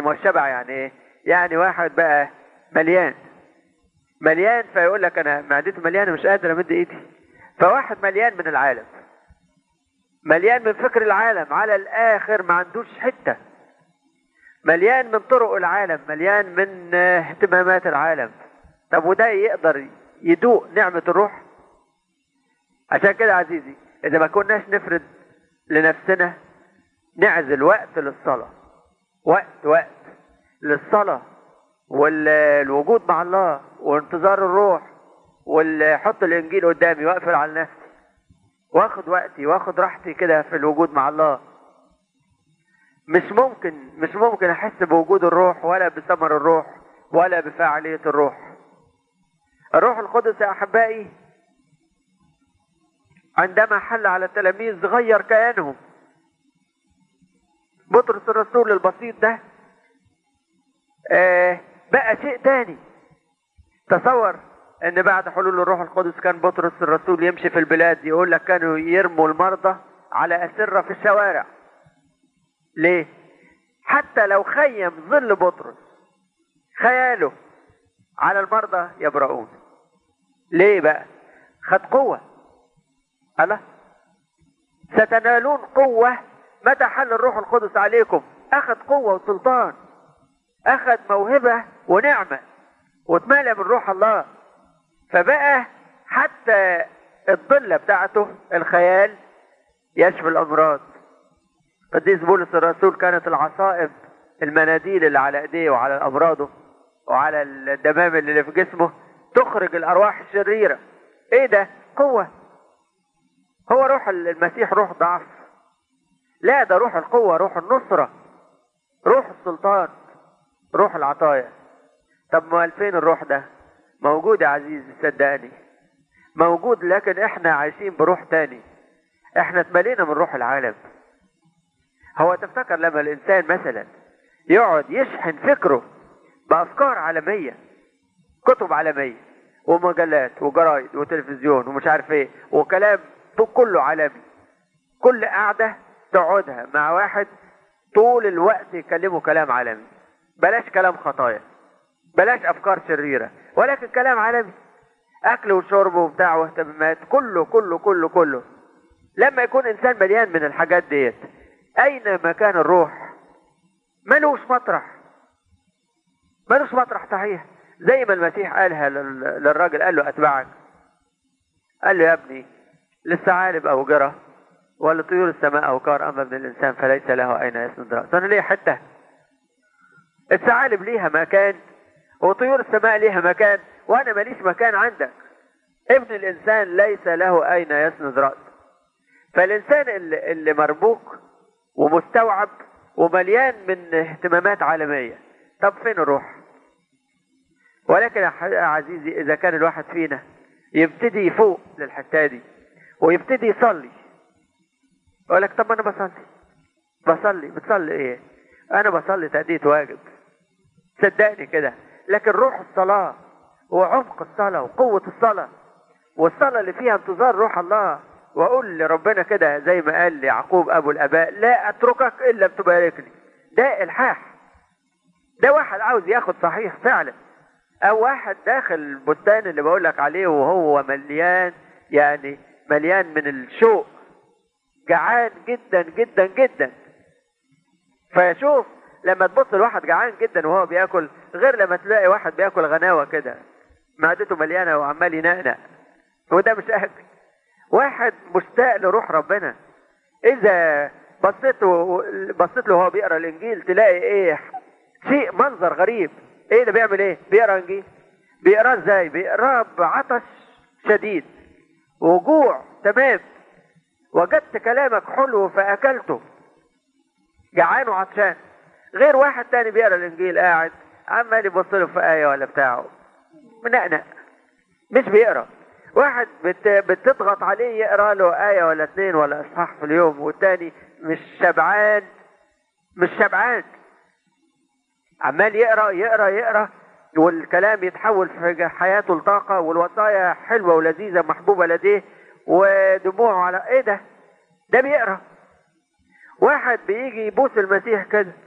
والشبع يعني ايه يعني واحد بقى مليان مليان فيقول لك انا معدتي مليانه مش قادر امد ايدي فواحد مليان من العالم مليان من فكر العالم على الاخر ما عندوش حته مليان من طرق العالم مليان من اهتمامات العالم طب وده يقدر يدوق نعمة الروح عشان كده عزيزي إذا ما كناش نفرد لنفسنا نعزل وقت للصلاة وقت وقت للصلاة والوجود مع الله وانتظار الروح والحط الإنجيل قدامي وأقفل على نفسي واخد وقتي واخد راحتي كده في الوجود مع الله مش ممكن مش ممكن احس بوجود الروح ولا بثمر الروح ولا بفاعلية الروح الروح القدس يا احبائي عندما حل على التلاميذ غير كيانهم بطرس الرسول البسيط ده آه بقى شيء تاني تصور ان بعد حلول الروح القدس كان بطرس الرسول يمشي في البلاد يقول لك كانوا يرموا المرضى على اسره في الشوارع ليه حتى لو خيم ظل بطرس خياله على المرضى يبرؤون ليه بقى خد قوة الله ستنالون قوة متى حل الروح القدس عليكم أخذ قوة وسلطان أخذ موهبة ونعمة واتملى من روح الله فبقى حتى الضلة بتاعته الخيال يشفي الأمراض قديس بولس الرسول كانت العصائب المناديل اللي على ايديه وعلى امراضه وعلى الدمام اللي في جسمه تخرج الارواح الشريره ايه ده قوه هو روح المسيح روح ضعف لا ده روح القوه روح النصره روح السلطان روح العطايا طب ما فين الروح ده موجود يا عزيزي صدقني موجود لكن احنا عايشين بروح تاني احنا اتملينا من روح العالم هو تفتكر لما الانسان مثلا يقعد يشحن فكره بافكار عالميه كتب عالميه ومجلات وجرايد وتلفزيون ومش عارف ايه وكلام كله عالمي كل قعده تقعدها مع واحد طول الوقت يكلمه كلام عالمي بلاش كلام خطايا بلاش افكار شريره ولكن كلام عالمي اكل وشرب وبتاع واهتمامات كله كله كله كله لما يكون انسان مليان من الحاجات ديت أين مكان الروح ملوش مطرح ملوش مطرح صحيح زي ما المسيح قالها للراجل قال له أتبعك قال له يا ابني للثعالب أوجرة ولطيور السماء أوكار أما ابن الإنسان فليس له أين يسند رأسه أنا ليه حتة الثعالب ليها مكان وطيور السماء ليها مكان وأنا ماليش مكان عندك ابن الإنسان ليس له أين يسند رأسه فالإنسان اللي, اللي مربوك ومستوعب ومليان من اهتمامات عالمية طب فين الروح ولكن يا عزيزي إذا كان الواحد فينا يبتدي يفوق للحتة دي ويبتدي يصلي يقول لك طب أنا بصلي بصلي بتصلي إيه؟ أنا بصلي تأدية واجب صدقني كده لكن روح الصلاة وعمق الصلاة وقوة الصلاة والصلاة اللي فيها انتظار روح الله واقول لربنا كده زي ما قال ليعقوب ابو الاباء لا اتركك الا بتباركني ده الحاح ده واحد عاوز ياخد صحيح فعلا او واحد داخل البستان اللي بقول لك عليه وهو مليان يعني مليان من الشوق جعان جدا جدا جدا فشوف لما تبص لواحد جعان جدا وهو بياكل غير لما تلاقي واحد بياكل غناوه كده معدته مليانه وعمال ينقنق وده مش اكل واحد مشتاق لروح ربنا اذا بصيت بصيت له وهو بيقرا الانجيل تلاقي ايه شيء منظر غريب ايه ده بيعمل ايه بيقرا انجيل بيقراه ازاي بيقراه بعطش شديد وجوع تمام وجدت كلامك حلو فاكلته جعان وعطشان غير واحد تاني بيقرا الانجيل قاعد عمال يبص له في ايه ولا بتاعه منقنق مش بيقرا واحد بت... بتضغط عليه يقرا له آية ولا اتنين ولا إصحاح في اليوم والتاني مش شبعان مش شبعان عمال يقرا يقرا يقرا والكلام يتحول في حياته لطاقة والوصايا حلوة ولذيذة محبوبة لديه ودموعه على ايه ده؟ ده بيقرا واحد بيجي يبوس المسيح كده